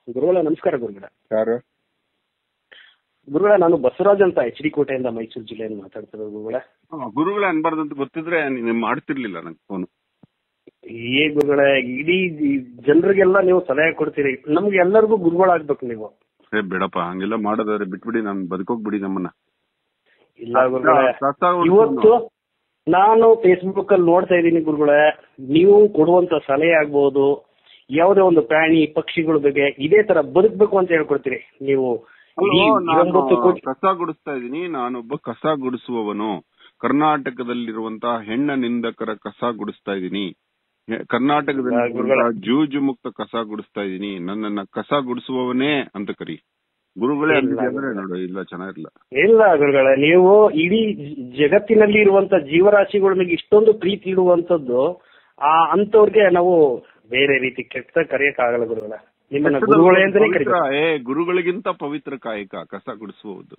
ಗುರುಗಳ ನಮಸ್ಕಾರ ಗುರುಗಳ ಯಾರು ಗುರುಗಳ ನಾನು ಬಸವರಾಜ್ ಅಂತ ಎಚ್ ಡಿ ಕೋಟೆಯಿಂದ ಮೈಸೂರು ಜಿಲ್ಲೆಯಿಂದ ಮಾತಾಡ್ತಿರೋದು ಗುರುಗಳ ಗುರುಗಳೇ ಅನ್ಬಾರ್ದು ಅಂತ ಗೊತ್ತಿದ್ರೆ ನೀನು ಮಾಡ್ತಿರ್ಲಿಲ್ಲ ನಂಗೆ ಫೋನ್ ಏ ಗುರುಗಳ ಇಡೀ ಈ ಜನರಿಗೆಲ್ಲ ನೀವು ಸಲಹೆ ಕೊಡ್ತೀರಿ ನಮ್ಗೆ ಎಲ್ಲರಿಗೂ ಗುರುಗಳಾಗ್ಬೇಕು ನೀವು ಏ ಬೇಡಪ್ಪ ಹಂಗೆಲ್ಲ ಮಾಡೋದಾದ್ರೆ ಬಿಟ್ಬಿಡಿ ನಾನು ಬದುಕೋಗ್ಬಿಡಿ ನಮ್ಮನ್ನ ಇಲ್ಲ ಗುರುಗಳೇ ಕಸ ಉಳ್ಸೋನು. ಇವತ್ತು ನಾನು ಫೇಸ್ಬುಕ್ ಅಲ್ಲಿ ನೋಡ್ತಾ ಇದ್ದೀನಿ ಗುರುಗಳೇ ನೀವು ಕೊಡುವಂತ ಸಲಹೆ ಆಗ್ಬಹುದು ಯಾವುದೇ ಒಂದು ಪ್ರಾಣಿ ಪಕ್ಷಿಗಳ ಬಗ್ಗೆ ಇದೇ ತರ ಬದುಕಬೇಕು ಅಂತ ಹೇಳ್ಕೊಡ್ತೀರಿ ನೀವು ಅಲ್ಲೋ, ಇಡೀ ನಾನು ಒಂಬತ್ತು ಕೋಟಿ ಕಸ ಗುಡಿಸ್ತಾ ಇದ್ದೀನಿ ನಾನೊಬ್ಬ ಕಸ ಗುಡಿಸುವವನು ಕರ್ನಾಟಕದಲ್ಲಿರುವಂತಹ ಹೆಣ್ಣ ನಿಂದಕರ ಕಸ ಗುಡಿಸ್ತಾ ಇದ್ದೀನಿ ಹೆ- ಕರ್ನಾಟಕದಲ್ಲಿ ಗುರುಗಳೇ. ಜೂಜು ಮುಕ್ತ ಕಸ ಗುಡಿಸ್ತಾ ಇದ್ದೀನಿ ನನ್ನನ್ನ ಕಸ ಗುಡಿಸುವವನೇ ಅಂತ ಕರಿ ಗುರುಗಳೇ ಇಲ್ಲ, ಅಂದಿದೆ ಅಂದ್ರೆ ಗುರುಗಳೇ. ನೋಡು ಇಲ್ಲ ಚೆನ್ನಾಗಿರ್ಲ ಇಲ್ಲ ಗುರುಗಳೇ ನೀವು ಇಡೀ ಜಗತ್ತಿನಲ್ಲಿ ಇರುವಂತ ಜೀವರಾಶಿಗಳ ಮೇಲೆ ಇಷ್ಟೊಂದು ಪ್ರೀತಿ ಇಡುವಂತದ್ದು ಆ ಅಂತವ್ರಿಗೆ ನಾವು ಬೇರೆ ರೀತಿ ಕೆಟ್ಟ ಕರೆಯಕ್ ಆಗಲ್ಲ ಗುರುಗಳೇ ನಿಮ್ಮನ್ನ ಗುರುಗಳೇ ಅಂತಾನೆ ಪವಿತ್ರ, ಕರೀತಾರೆ ಏ ಗುರುಗಳಿಗಿಂತ ಪವಿತ್ರ ಕಾಯಕ ಕಸ ಗುಡಿಸುವುದು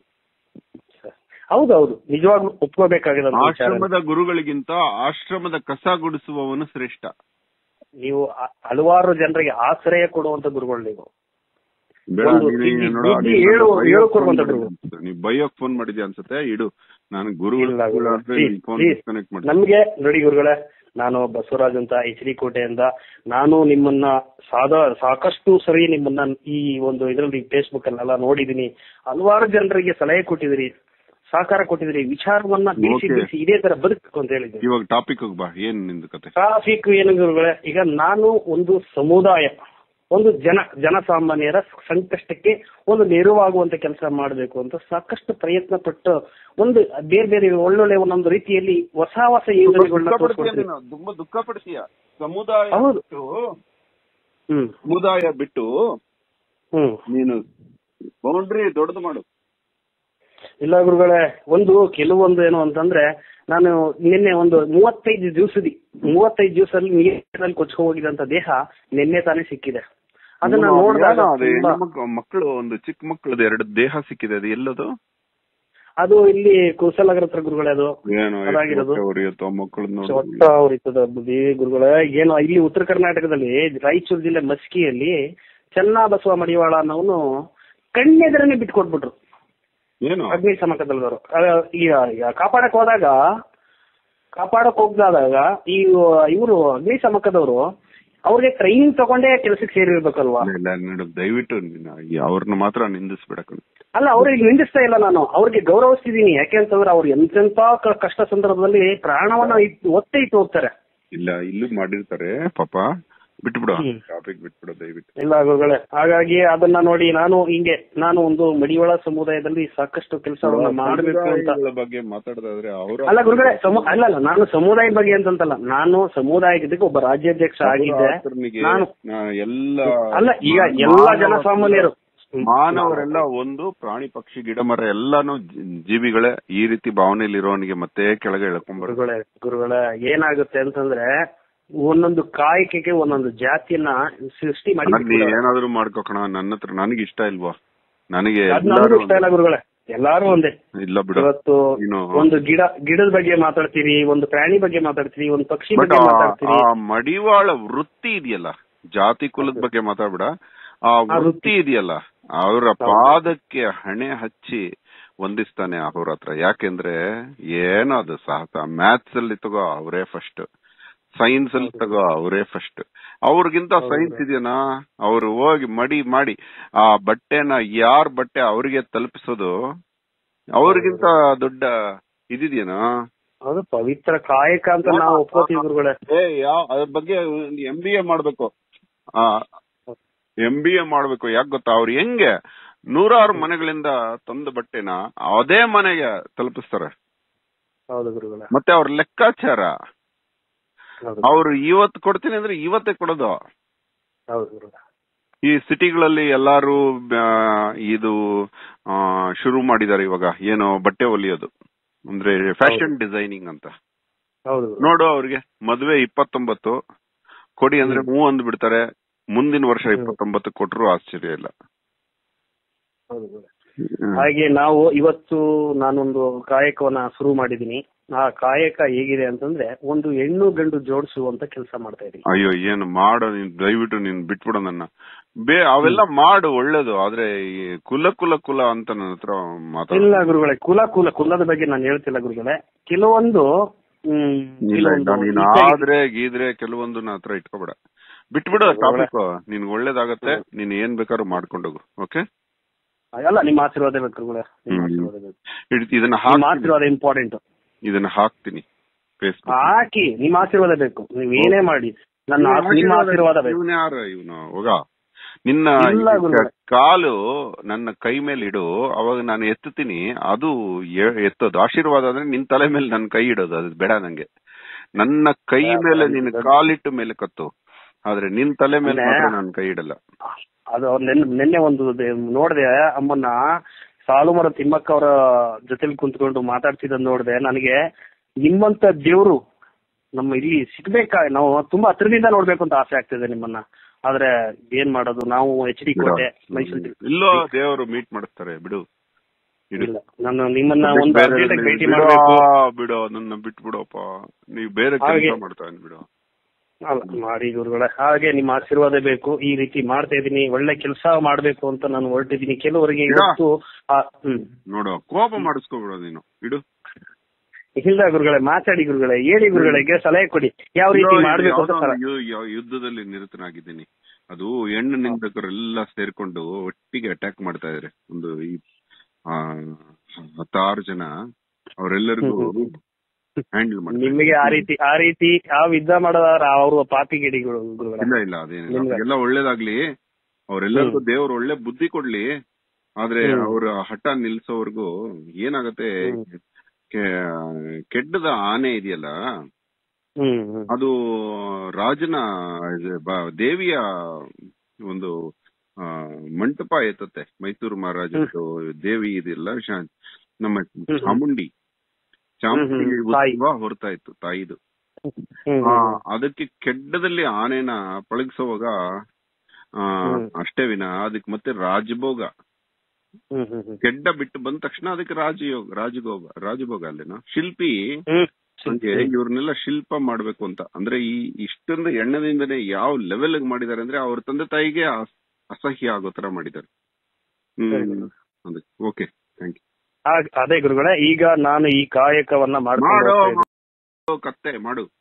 ಹೌದೌದು ನಿಜವಾಗ್ಲೂ ಒಪ್ಕೋಬೇಕಾಗಿರೋ ವಿಚಾರ ಆಶ್ರಮದ ಗುರುಗಳಿಗಿಂತ ಆಶ್ರಮದ ಕಸ ಗುಡಿಸುವವನು ಶ್ರೇಷ್ಠ ನೀವು ಹ- ಹಲವಾರು ಜನರಿಗೆ ಆಶ್ರಯ ಕೊಡುವಂತ ಗುರುಗಳು ನೀವು ಬೇಡ, ಒಂದು ನೀನು ಇಲ್ಲಿ ನೋಡು, ಬುದ್ಧಿ ನೀನು ಹೇಳು- ಬೈಯೋಕ್ ಹೇಳು phone ಕೊಡುವಂತ ಮಾಡಿದ್ಯ ಗುರು. ಅನ್ಸುತ್ತೆ. ನೀ ಬೈಯೋಕ್ ಫೋನ್ ಮಾಡಿದ್ಯಾ ಅನ್ಸುತ್ತೆ ಇಡು ನಾನು ಇಲ್ಲ ಗುರುಗಳ ಗುರುಗಳೇ. Please, phone please. ಡಿಸ್ಕನೆಕ್ಟ್ ಮಾಡ್ತೀನಿ ನಮ್ಗೆ ನೋಡಿ ಗುರುಗಳೇ ನಾನು ಬಸವರಾಜ್ ಅಂತ ಎಚ್ ಡಿ ಕೋಟೆಯಿಂದ ನಾನು ನಿಮ್ಮನ್ನ ಸಾದಾ ಸಾಕಷ್ಟು ಸರಿ ನಿಮ್ಮನ್ನ ಈ ಒಂದು ಇದರಲ್ಲಿ ಫೇಸ್ಬುಕ್ ಅಲ್ಲೆಲ್ಲ ನೋಡಿದೀನಿ ಹಲವಾರು ಜನರಿಗೆ ಸಲಹೆ ಕೊಟ್ಟಿದಿರಿ ಸಹಕಾರ ಕೊಟ್ಟಿದಿರಿ ವಿಚಾರವನ್ನ ಬಿಡಿಸಿ Okay. ಬಿಡಿಸಿ ಇದೇ ತರ ಬದುಕಬೇಕು ಅಂತ ಹೇಳಿದ್ರಿ ಇವಾಗ ಟಾಪಿಕ್ ಬಾ ಏನ್ ನಿಂದು ಕತೆ ಟ್ರಾಫಿಕ್ ಏನು ಗುರುಗಳೇ ಈಗ ನಾನು ಒಂದು ಸಮುದಾಯ ಒಂದು ಜನ ಜನಸಾಮಾನ್ಯರ ಸಂಕಷ್ಟಕ್ಕೆ ಒಂದು ನೆರವಾಗುವಂತ ಕೆಲಸ ಮಾಡಬೇಕು ಅಂತ ಸಾಕಷ್ಟು ಪ್ರಯತ್ನ ಪಟ್ಟು ಒಂದು ಬೇರೆ ಬೇರೆ ಒಳ್ಳೊಳ್ಳೆ ಒಂದೊಂದು ರೀತಿಯಲ್ಲಿ ಹೊಸ ಹೊಸ ಯೋಜನೆಗಳನ್ನ ದುಃಖ ಪಡ್ತೀಯ ತೋರಿಸ್ಕೊಡ್ತೀನಿ ನೀನು, ತುಂಬಾ ದುಃಖ ಪಡ್ತೀಯ ಸಮುದಾಯ ಹೌದು. ಬಿಟ್ಟು ಹ್ಮ್ ಸಮುದಾಯ ಬಿಟ್ಟು ಹ್ಮ್ ನೀನು ಬೌಂಡ್ರಿ ದೊಡ್ಡದು ಮಾಡು ಇಲ್ಲ ಗುರುಗಳೇ ಒಂದು ಕೆಲವೊಂದು ಏನು ಅಂತಂದ್ರೆ ನಾನು ನಿನ್ನೆ ಒಂದು ಮೂವತ್ತೈದು ದಿವಸದಿ ಮೂವತ್ತೈದು ದಿವಸದಲ್ಲಿ ನೀರಿನಲ್ಲಿ ಕೊಚ್ಕೊ ಹೋಗಿದಂತ ದೇಹ ನಿನ್ನೆ ತಾನೇ ಸಿಕ್ಕಿದೆ ಅದನ್ನ ಏನೋ ನೋಡಿದಾಗ ಅದು ತುಂಬಾ- ಹೆಣ್ಮಕ್ಳು- ಮಕ್ಕಳು ಒಂದು ಚಿಕ್ಕ ಮಕ್ಕಳದು ಎರಡು ದೇಹ ಸಿಕ್ಕಿದೆ ಅದು ಎಲ್ಲದು ಅದು ಇಲ್ಲಿ ಕುಶಲನಗರ ಹತ್ರ ಗುರುಗಳೇ ಅದು ಏನೋ ಅದಾಗಿರೋದು. ಉರಿಯುತ್ತೋ ಮಕ್ಕಳು ನೋಡಿ ಒಟ್ಟ ಅವ್ರಿರ್ತದ ಬುದ್ಧಿ ಗುರುಗಳೇ ಏನು ಇಲ್ಲಿ ಉತ್ತರ ಕರ್ನಾಟಕದಲ್ಲಿ ರಾಯಚೂರು ಜಿಲ್ಲೆ ಮಸ್ಕಿಯಲ್ಲಿ ಚೆನ್ನಬಸವ ಮಡಿವಾಳ ಅನ್ನೋನು ಕಣ್ಣೆದರನೆ ಬಿಟ್ಕೊಟ್ಬಿಟ್ರು ಏನು ಅಗ್ನಿ ಸಮಕದಲ್ದವರು ಈಗ ಈಗ ಕಾಪಾಡಕ್ ಹೋದಾಗ ಕಾಪಾಡಕ್ ಹೋಗ್ದಾಗ ಈ ಇವರು ಅಗ್ನಿ ಸಮಕದವರು ಅವ್ರಿಗೆ ಟ್ರೈನಿಂಗ್ ತಗೊಂಡೇ ಕೆಲಸಕ್ಕೆ ಸೇರಿರ್ಬೇಕಲ್ವಾ ಇಲ್ಲ, ಇಲ್ಲ ನೋಡು ದಯವಿಟ್ಟು ನೀನು ಈ ಅವ್ರನ್ನ ಮಾತ್ರ ನಿಂದಿಸ್ಬೇಡ ಕಣೆ. ಅಲ್ಲ ಅವ್ರಿಗೆ ನಿಂದಿಸ್ತಾ ಇಲ್ಲ ನಾನು ಅವ್ರಿಗೆ ಗೌರವಿಸ್ತಿದ್ದೀನಿ ಯಾಕೆ ಅಂತಂದ್ರೆ ಅವ್ರು ಎಂತೆಂತ ಕ- ಕಷ್ಟ ಸಂದರ್ಭದಲ್ಲಿ ಪ್ರಾಣವನ್ನ ಇಟ್ಟು ಒತ್ತೆ ಇಟ್ಟು ಹೋಗ್ತಾರೆ ಇಲ್ಲ ಇಲ್ಲೂ ಮಾಡಿರ್ತಾರೆ ಪಾಪ ಬಿಟ್ಬಿಡು ಹ್ಮ್. ಟಾಪಿಕ್ ಬಿಟ್ಬಿಡು ದಯವಿಟ್ಟು ಇಲ್ಲ ಗುರುಗಳೇ ಹಾಗಾಗಿ ಅದನ್ನ ನೋಡಿ ನಾನು ಹಿಂಗೆ ನಾನು ಒಂದು ಮಡಿವಾಳ ಸಮುದಾಯದಲ್ಲಿ ಸಾಕಷ್ಟು ಕೆಲಸವನ್ನ ಮಾಡಬೇಕು ಅಂತ ಸಮುದಾಯಗಳ ಬಗ್ಗೆ ಮಾತಾಡೋದಾದ್ರೆ ಅವರ ಅಲ್ಲ ಗುರುಗಳೇ ಸಮು ಅಲ್ಲ ಅಲ್ಲ ನಾನು ಸಮುದಾಯ ಬಗ್ಗೆ ಅಂತಂತಲ್ಲ ನಾನು ಸಮುದಾಯಕ್ಕೆ ಒಬ್ಬ ರಾಜ್ಯಾಧ್ಯಕ್ಷ ಆಗಿದ್ದೆ ನಾನು ಎಲ್ಲ ಅಲ್ಲ ಈಗ ಎಲ್ಲಾ ಜನಸಾಮಾನ್ಯರು ಮಾನವರೆಲ್ಲ ಒಂದು ಪ್ರಾಣಿ ಪಕ್ಷಿ ಗಿಡ ಮರ ಎಲ್ಲಾನು ಜಿ- ಜೀವಿಗಳೇ ಈ ರೀತಿ ಭಾವನೆಯಲ್ಲಿರೋನಿಗೆ ಮತ್ತೆ ಕೆಳಗೆ ಎಳ್ಕೊಂಡ್ಬರ್ತಾರೆ ಗುರುಗಳೇ ಗುರುಗಳೇ ಏನಾಗುತ್ತೆ ಅಂತಂದ್ರೆ ಒಂದೊಂದು ಕಾಯಕಕ್ಕೆ ಒಂದೊಂದು ಜಾತಿಯನ್ನ ಸೃಷ್ಟಿ ಮಾಡಿ ನೀ ಏನಾದ್ರು ಮಾಡ್ಕೋ ಕಣ ನನ್ನ ಹತ್ರ ನನಗೆ ಇಷ್ಟ ಇಲ್ವಾ ನನಗೆ ಅದ್ ನನಗೂ ಎಲ್ಲಾರು ಇಷ್ಟ ಇಲ್ಲ ಗುರುಗಳೇ ಎಲ್ಲಾರು ಒಂದೇ ಇಲ್ಲ ಬಿಡು ಇವತ್ತು ನೀನು ಒಂದು ಗಿಡ ಗಿಡದ ಬಗ್ಗೆ ಮಾತಾಡ್ತೀರಿ ಒಂದು ಪ್ರಾಣಿ ಬಗ್ಗೆ ಮಾತಾಡ್ತೀರಿ ಒಂದು ಪಕ್ಷಿ ಬಟ್ ಬಗ್ಗೆ ಮಾತಾಡ್ತೀರಿ ಆ ಮಡಿವಾಳ ವೃತ್ತಿ ಇದೆಯಲ್ಲ ಜಾತಿ ಕುಲದ ಬಗ್ಗೆ ಮಾತಾಡ್ಬಿಡ ಆ ವೃತ್ತಿ ಇದೆಯಲ್ಲ ಅವರ ಪಾದಕ್ಕೆ ಹಣೆ ಹಚ್ಚಿ ವಂದಿಸ್ತಾನೆ ಅವ್ರ ಹತ್ರ ಯಾಕೆಂದ್ರೆ ಏನೋ ಅದು ಸಾಹಸ ಮ್ಯಾಥ್ಸ್ ಅಲ್ಲಿ ತಗೋ ಅವರೇ ಫಸ್ಟ್ ಸೈನ್ಸ್ ಅಲ್ಲಿ ತಗೋ ಅವರೇ ಫಸ್ಟ್ ಅವ್ರಿಗಿಂತ ಸೈನ್ಸ್ ಇದೆಯಾ ಅವ್ರು ಹೋಗಿ ಮಡಿ ಮಾಡಿ ಆ ಬಟ್ಟೆನ ಯಾರ್ ಬಟ್ಟೆ ಅವ್ರಿಗೆ ತಲುಪಿಸೋದು ಅವ್ರಿಗಿಂತ ದೊಡ್ಡ ಇದಿದೆಯೇನಾ ಅದು ಪವಿತ್ರ ಕಾಯಕ ಅಂತ ನಾವು ಒಪ್ಕೋತೀವಿ ಗುರುಗಳೇ ಏ ಯಾವ ಅದ್ರ ಬಗ್ಗೆ ಎಂ ಬಿ ಎ ಮಾಡ್ಬೇಕು ಎಂ ಬಿ ಎ ಮಾಡ್ಬೇಕು ಯಾಕೆ ಗೊತ್ತಾ ಅವ್ರು ಹೆಂಗೆ ನೂರಾರು ಮನೆಗಳಿಂದ ತಂದ ಬಟ್ಟೆನ ಅದೇ ಮನೆಗೆ ತಲುಪಿಸ್ತಾರೆ ಹೌದು ಗುರುಗಳೇ ಮತ್ತೆ ಅವ್ರ ಲೆಕ್ಕಾಚಾರ ಹೌದು ಅವ್ರು ಇವತ್ತು ಕೊಡ್ತೀನಿ ಅಂದ್ರೆ ಇವತ್ತೇ ಕೊಡೋದು ಹೌದು ಗುರುಗಳೇ ಈ ಸಿಟಿಗಳಲ್ಲಿ ಎಲ್ಲಾರು ಆ, ಇದು ಆ, ಶುರು ಮಾಡಿದ್ದಾರೆ ಇವಾಗ ಏನು ಬಟ್ಟೆ ಹೊಲಿಯೋದು ಅಂದ್ರೆ ಫ್ಯಾಷನ್ ಡಿಸೈನಿಂಗ್ ಅಂತ ಹೌದು ಗುರು. ನೋಡು ಅವ್ರಿಗೆ ಮದ್ವೆ ಇಪ್ಪತ್ತೊಂಬತ್ತು ಕೊಡಿ ಅಂದ್ರೆ ಹ್ಞೂ ಅಂದ್ ಬಿಡ್ತಾರೆ ಮುಂದಿನ ವರ್ಷ ಇಪ್ಪತ್ತೊಂಬತ್ತು ಕೊಟ್ರು ಆಶ್ಚರ್ಯ ಇಲ್ಲ ಹೌದು ಗುರು. ಹಾಗೆ ನಾವು ಇವತ್ತು ನಾನೊಂದು ಕಾಯಕವನ್ನ ಶುರು ಮಾಡಿದೀನಿ ಆ ಕಾಯಕ ಹೇಗಿದೆ ಅಂತಂದ್ರೆ ಒಂದು ಹೆಣ್ಣು ಗಂಡು ಜೋಡಿಸುವಂತ ಕೆಲಸ ಮಾಡ್ತಾ ಇದೀನಿ ಅಯ್ಯೋ ಏನು ಮಾಡು ನೀನ್ ದಯವಿಟ್ಟು ನೀನ್ ಬಿಟ್ಬಿಡು ನನ್ನ ಬೇ ಅವೆಲ್ಲ ಮಾಡು ಒಳ್ಳೇದು ಆದ್ರೆ ಈ ಕುಲ ಕುಲ ಕುಲ ಅಂತ ನನ್ನ ಹತ್ರ ಮಾತಾಡ ಇಲ್ಲ ಗುರುಗಳೇ ಕುಲ ಕುಲ ಕುಲದ ಬಗ್ಗೆ ನಾನು ಹೇಳ್ತಿಲ್ಲ ಗುರುಗಳೇ ಕೆಲವೊಂದು ಹ್ಮ್, ಇಲ್ಲ ಕೆಲವೊಂದು ಇಲ್ಲ, ನೀನ್ ಇಚ್ಛೆ- ಆದ್ರೆ ಗೀದ್ರೆ ಕೆಲವೊಂದು ನನ್ನ ಹತ್ರ ಇಟ್ಕೋಬೇಡ ಬಿಟ್ಬಿಡು ಟಾಪಿಕ್ ನಿನ್ ಒಳ್ಳೇದಾಗತ್ತೆ ನೀನ್ ಏನ್ ಬೇಕಾದ್ರೂ ಮಾಡ್ಕೊಂಡೋಗು ಓಕೆ ಅಲ್ಲ ನಿಮ್ಮ ಆಶೀರ್ವಾದ ಬೇಕು ಗುರುಗಳೇ ನಿಮ್ಮ ಹ್ಮ್. ಆಶೀರ್ವಾದ ಬೇಕು ಇದನ್ನ ನಿಮ್ಮ ಹಾಕ್ತೀನಿ ಆಶೀರ್ವಾದ ಇಂಪಾರ್ಟೆಂಟ್ ಇದನ್ನ ಹಾಕ್ತೀನಿ ಫೇಸ್ಬುಕ್ ಹಾಕಿ ನಿಮ್ಮ ಆಶೀರ್ವಾದ ಬೇಕು ನೀವ್ ಏನೇ ಮಾಡಿ ನನ್ನ ಆ- ನಿಮ್ಮ ಆಶೀರ್ವಾದ ಬೇಕು ಇವನ್ ಯಾರು ಇವನು ಹೋಗ ನಿನ್ನ ಇಲ್ಲ ಈ ಗುರುಗಳೇ. ಕಾಲು ನನ್ನ ಕೈ ಮೇಲೆ ಇಡು ಅವಾಗ ನಾನು ಎತ್ತುತ್ತೀನಿ ಅದು ಎ- ಎತ್ತೋದು ಆಶೀರ್ವಾದ ಅಂದ್ರೆ ನಿನ್ ತಲೆ ಮೇಲೆ ನನ್ನ ಕೈ ಇಡೋದು ಅದು ಬೇಡ ನಂಗೆ ನನ್ನ ಕೈ ಮೇಲೆ ನಿನ್ನ ಕಾಲಿಟ್ಟು ಮೇಲೆ ಕತ್ತು ಆದ್ರೆ ನಿನ್ ತಲೆ ಮೇಲೆ ಮಾತ್ರ ನಾನು ಕೈ ಇಡಲ್ಲ ಅದು ಅವ್ರ್ ನೆನ್- ನಿನ್ನೆ ಒಂದು ನೋಡಿದೆ ಅಮ್ಮನ್ನ ಸಾಲುಮರ ತಿಮ್ಮಕ್ಕ ಅವರ ಜೊತೆಲಿ ಕುಂತ್ಕೊಂಡು ಮಾತಾಡ್ತಿದ್ದ ನೋಡಿದೆ ನನಗೆ ನಿಮ್ಮಂತ ದೇವ್ರು ನಮ್ಮ ಇಲ್ಲಿ ಸಿಗ್ಬೇಕಾ ನಾವು ತುಂಬಾ ಹತ್ರದಿಂದ ನೋಡ್ಬೇಕು ಅಂತ ಆಸೆ ಆಗ್ತಿದೆ ನಿಮ್ಮನ್ನ ಆದ್ರೆ ಏನ್ ಮಾಡೋದು ನಾವು ಎಚ್ ಡಿ ಕೋಟೆ ಮೈಸೂರು ಇಲ್ಲೋ ದೇವರು ಮೀಟ್ ಮಾಡಿಸ್ತಾರೆ ಬಿಡು ಇಡು. ಇಲ್ಲ ನಾನು ನಿಮ್ಮನ್ನ ಒಂದು ಬೇರೆ- ಅರ್ಜೆಂಟ್ ಭೇಟಿ ಬಿಡೋ, ಮಾಡ್ಬೇಕು ಬಿಡೋ ನನ್ನ ಬಿಟ್ಬಿಡೋಪ್ಪ ನೀವ್ ಬೇರೆ ಹಾಗೆ. ಕೆಲಸ ಮಾಡ್ತಾ ಇದ್ದೀನಿ ಬಿಡು ಅಲ್ಲ ಮಾಡಿ ಗುರುಗಳೇ ಹಾಗೆ ನಿಮ್ಮ ಆಶೀರ್ವಾದ ಬೇಕು ಈ ರೀತಿ ಮಾಡ್ತಾ ಇದೀನಿ ಒಳ್ಳೆ ಕೆಲಸ ಮಾಡ್ಬೇಕು ಅಂತ ನಾನು ಹೊರಟಿದ್ದೀನಿ ಕೆಲವರಿಗೆ ಇಲ್ಲ. ಇವತ್ತು ಆ, ಹ್ಮ್ ನೋಡು ಕೋಪ ಮಾಡಿಸ್ಕೊಬಿಡೋ ನೀನು ಇಡು ಇಲ್ಲ ಗುರುಗಳೇ ಮಾತಾಡಿ ಗುರುಗಳೇ ಹೇಳಿ ಗುರುಗಳಿಗೆ ಸಲಹೆ ಕೊಡಿ ಯಾವ ರೀತಿ ಇಲ್ಲೋ, ಮಾಡ್ಬೇಕು ಅಂತ ಯಾವ್ದೋ ಸಲ ಒಂದು ಯು- ಯು- ಯುದ್ಧದಲ್ಲಿ ನಿರತನಾಗಿದ್ದೀನಿ ಅದು ಹೆಣ್ಣು ನಿಂದಕರೆಲ್ಲ ಸೇರ್ಕೊಂಡು ಒಟ್ಟಿಗೆ ಅಟ್ಯಾಕ್ ಮಾಡ್ತಾ ಇದಾರೆ ಒಂದು ಈ ಆ, ಹತ್ತಾರು ಜನ ಅವರೆಲ್ಲರಿಗೂ ಹ್ಯಾಂಡಲ್ ಮಾಡ್ತಾರೆ ನಿಮಗೆ ಆ ರೀತಿ ಆ ರೀತಿ ಆ ಯುದ್ಧ ಮಾಡೋದಾದ್ರೆ ಅವರು ಪಾಪಿಗಿಡಿಗಳು ಗುರುಗಳೇ ಇಲ್ಲ ಇಲ್ಲ ಅದೇನಿಲ್ಲ ನಿಮ್ಗೆ- ಎಲ್ಲ ಒಳ್ಳೇದಾಗ್ಲಿ ಅವರೆಲ್ಲರಿಗೂ ದೇವ್ರು ಒಳ್ಳೆ ಬುದ್ಧಿ ಕೊಡ್ಲಿ ಆದ್ರೆ ಹ್ಮ್. ಅವ್ರ ಹಠ ನಿಲ್ಸೋವರೆಗೂ ಏನಾಗತ್ತೆ ಹ್ಮ್. ಕೆ- ಕೆಡ್ಡದ ಆನೆ ಇದೆಯಲ್ಲ ಹ್ಮ್ ಹ್ಮ್ ಅದು ರಾಜನ ಇದು ಬ- ದೇವಿಯ ಒಂದು ಆ, ಮಂಟಪ ಎತ್ತತ್ತೆ ಮೈಸೂರು ಮಹಾರಾಜದ್ದು ದೇವಿ ಇದೆಯಲ್ಲ ಶಾ- ನಮ್ಮ ಹ್ಮ್. ಚಾಮುಂಡಿ ಚಾಮುಂಡಿ ಹ್ಮ್ ಹ್ಮ್. ತಾಯಿ. ಉತ್ಸವ ಹೊರತಾ ಇತ್ತು ತಾಯಿದು ಹ್ಮ್ ಆ, ಹ್ಮ್ ಅದಕ್ಕೆ ಕೆಡ್ಡದಲ್ಲಿ ಆನೆನ ಪಳಗಿಸುವಾಗ ಆ, ಹ್ಮ್. ಅಷ್ಟೇ ವಿನ ಅದಕ್ಕೆ ಮತ್ತೆ ರಾಜಭೋಗ ಹ್ಮ್ ಹ್ಮ್ ಹ್ಮ್ ಕೆಡ್ಡ ಬಿಟ್ಟು ಬಂದ ತಕ್ಷಣ ಅದಕ್ಕೆ ರಾಜಯೋಗ ರಾಜಭೋಗ ರಾಜಭೋಗ ಅಲ್ಲೇನೋ ಶಿಲ್ಪಿ ಹ್ಮ್ ಹಂಗೆ ಇವ್ರನ್ನೆಲ್ಲ ಶಿಲ್ಪ ಮಾಡ್ಬೇಕು ಅಂತ ಅಂದ್ರೆ ಈ ಇಷ್ಟೊಂದು ಎಣ್ಣದಿಂದನೇ ಯಾವ ಲೆವೆಲ್ ಮಾಡಿದ್ದಾರೆ ಅಂದ್ರೆ ಅವ್ರ ತಂದೆ ತಾಯಿಗೆ ಅಸ್- ಅಸಹ್ಯ ಆಗೋ ತರ ಮಾಡಿದ್ದಾರೆ ಹ್ಮ್ ಅದಕ್ಕೆ ಓಕೆ ಥ್ಯಾಂಕ್ ಯು ಆ- ಅದೇ ಗುರುಗಳೇ ಈಗ ನಾನು ಈ ಕಾಯಕವನ್ನ ಮಾಡ್ಕೊಂಡು ಮಾಡು ಹೋಗ್ತಾ ಇದ್ದೀನಿ. ಮಾಡು, ಕತ್ತೆ ಮಾಡು